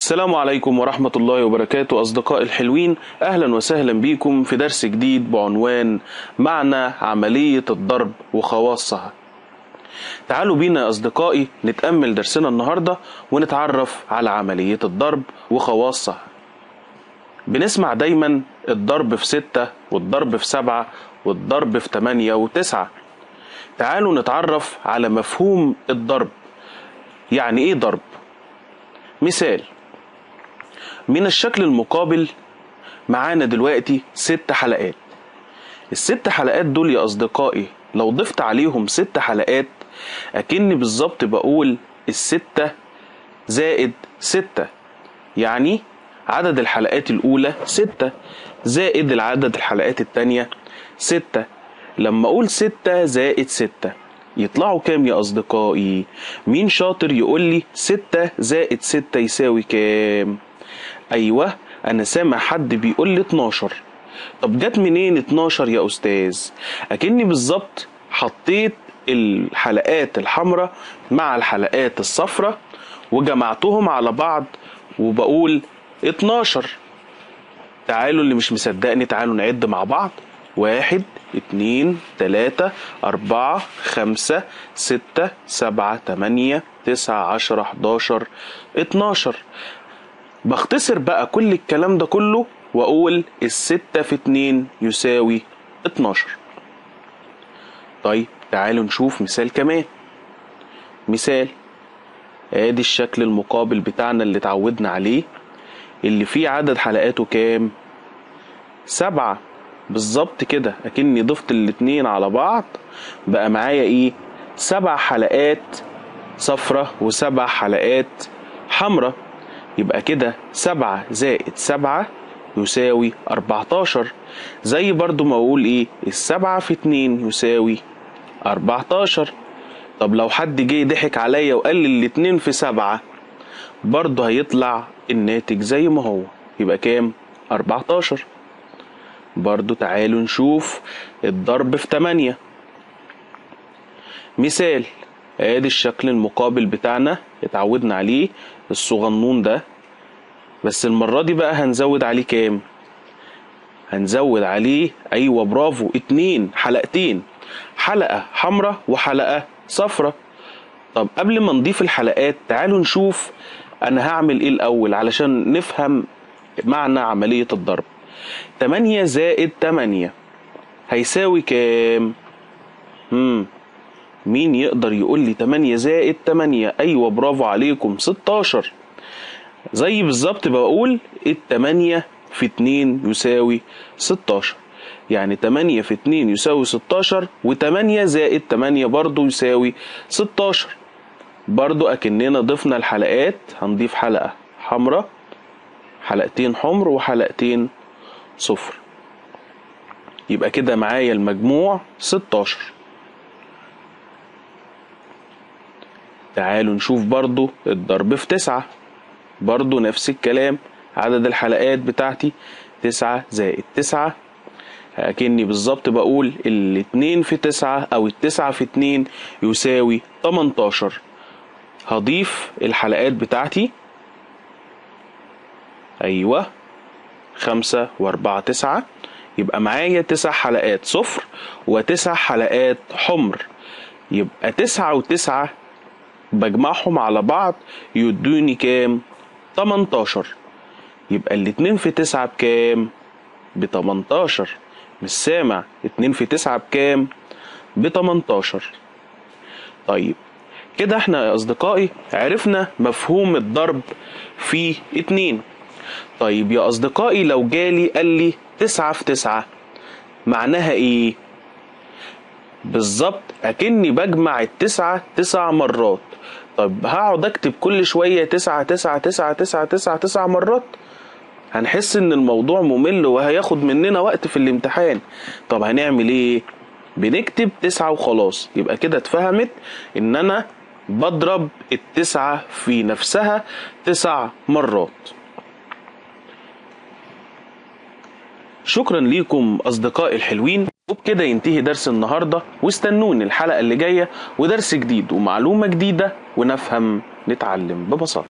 السلام عليكم ورحمة الله وبركاته أصدقائي الحلوين أهلا وسهلا بكم في درس جديد بعنوان معنى عملية الضرب وخواصها تعالوا بينا يا أصدقائي نتأمل درسنا النهاردة ونتعرف على عملية الضرب وخواصها بنسمع دايما الضرب في ستة والضرب في سبعة والضرب في تمانية وتسعة تعالوا نتعرف على مفهوم الضرب يعني ايه ضرب مثال من الشكل المقابل معانا دلوقتي ست حلقات الست حلقات دول يا أصدقائي لو ضفت عليهم ست حلقات أكني بالظبط بقول الستة زائد ستة يعني عدد الحلقات الأولى ستة زائد العدد الحلقات التانية ستة لما أقول ستة زائد ستة يطلعوا كام يا أصدقائي مين شاطر يقول لي ستة زائد ستة يساوي كام أيوة أنا سامع حد بيقول لي 12 طب جت منين 12 يا أستاذ أكني بالظبط حطيت الحلقات الحمراء مع الحلقات الصفراء وجمعتهم على بعض وبقول 12 تعالوا اللي مش مصدقني تعالوا نعد مع بعض واحد اتنين تلاتة أربعة خمسة ستة سبعة تمانية تسعة عشرة حداشر اتناشر بختصر بقى كل الكلام ده كله وأقول الستة في اتنين يساوي اتناشر طيب تعالوا نشوف مثال كمان مثال ادي الشكل المقابل بتاعنا اللي اتعودنا عليه اللي فيه عدد حلقاته كام سبعة بالظبط كده اكني ضفت الاتنين على بعض بقى معايا ايه سبع حلقات صفرة وسبع حلقات حمرة يبقى كده سبعة زائد سبعة يساوي أربعتاشر زي برضو ما أقول إيه السبعة في اتنين يساوي أربعتاشر طب لو حد جه ضحك عليا وقال لي الاتنين في سبعة برضو هيطلع الناتج زي ما هو يبقى كام أربعتاشر برضو تعالوا نشوف الضرب في تمانية مثال ادي الشكل المقابل بتاعنا اتعودنا عليه الصغنون ده بس المرة دي بقى هنزود عليه كام هنزود عليه ايوه برافو اتنين حلقتين حلقة حمراء وحلقة صفرة طب قبل ما نضيف الحلقات تعالوا نشوف انا هعمل ايه الاول علشان نفهم معنى عملية الضرب تمانية زائد تمانية هيساوي كام مم. مين يقدر يقول لي تمانية زائد تمانية ايوه برافو عليكم ستاشر زي بالظبط بقول التمانية في اتنين يساوي ستاشر يعني تمانية في اتنين يساوي ستاشر وتمانية زائد تمانية برضو يساوي ستاشر برضو اكننا ضفنا الحلقات هنضيف حلقة حمراء حلقتين حمر وحلقتين صفر يبقى كده معايا المجموع ستاشر تعالوا نشوف برضو الضرب في تسعة برضو نفس الكلام عدد الحلقات بتاعتي تسعة زائد تسعة أكني بالظبط بقول الاتنين في تسعة أو التسعة في اتنين يساوي تمنتاشر هضيف الحلقات بتاعتي أيوة خمسة وأربعة تسعة يبقى معايا تسع حلقات صفر وتسع حلقات حمر يبقى تسعة وتسعة بجمعهم على بعض يدوني كام تمنتاشر يبقى الاتنين في تسعة بكام بتمنتاشر مش سامع اتنين في تسعة بكام بتمنتاشر طيب كده احنا يا اصدقائي عرفنا مفهوم الضرب في اتنين طيب يا أصدقائي لو جالي قال لي تسعة في تسعة معناها إيه؟ بالظبط أكني بجمع التسعة تسع مرات طب هقعد أكتب كل شوية تسعة تسعة تسعة تسعة تسعة تسع مرات هنحس إن الموضوع ممل وهياخد مننا وقت في الامتحان طب هنعمل إيه؟ بنكتب تسعة وخلاص يبقى كده اتفهمت إن أنا بضرب التسعة في نفسها تسع مرات شكرا ليكم أصدقائي الحلوين وبكده ينتهي درس النهاردة واستنوني الحلقة اللي جاية ودرس جديد ومعلومة جديدة ونفهم نتعلم ببساطة